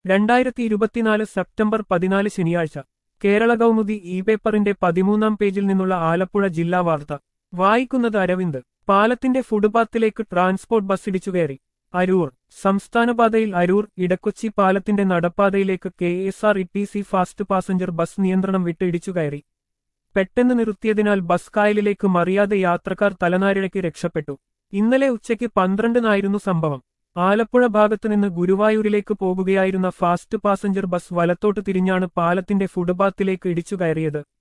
രണ്ടായിരത്തി ഇരുപത്തിനാല് സെപ്റ്റംബർ പതിനാല് ശനിയാഴ്ച കേരള കൗമുദി ഇ പേപ്പറിന്റെ പതിമൂന്നാം പേജിൽ നിന്നുള്ള ആലപ്പുഴ ജില്ലാ വാർത്ത വായിക്കുന്നത് അരവിന്ദ് പാലത്തിന്റെ ഫുട്പാത്തിലേക്ക് ട്രാൻസ്പോർട്ട് ബസ് ഇടിച്ചു കയറി അരൂർ സംസ്ഥാനപാതയിൽ അരൂർ ഇടക്കൊച്ചി പാലത്തിന്റെ നടപ്പാതയിലേക്ക് K S R E T C fast passenger bus നിയന്ത്രണം വിട്ട് ഇടിച്ചു കയറി പെട്ടെന്ന് നിർത്തിയതിനാൽ ബസ് കായലിലേക്ക് മറിയാതെ യാത്രക്കാർ തലനാരിഴയ്ക്ക് രക്ഷപ്പെട്ടു ഇന്നലെ ഉച്ചയ്ക്ക് പന്ത്രണ്ടിനായിരുന്നു സംഭവം ആലപ്പുഴ ഭാഗത്തുനിന്ന് ഗുരുവായൂരിലേക്ക് പോകുകയായിരുന്ന ഫാസ്റ്റ് പാസഞ്ചർ ബസ് വലത്തോട്ട് തിരിഞ്ഞാണ് പാലത്തിന്റെ ഫുട്പാത്തിലേക്ക് ഇടിച്ചു കയറിയത്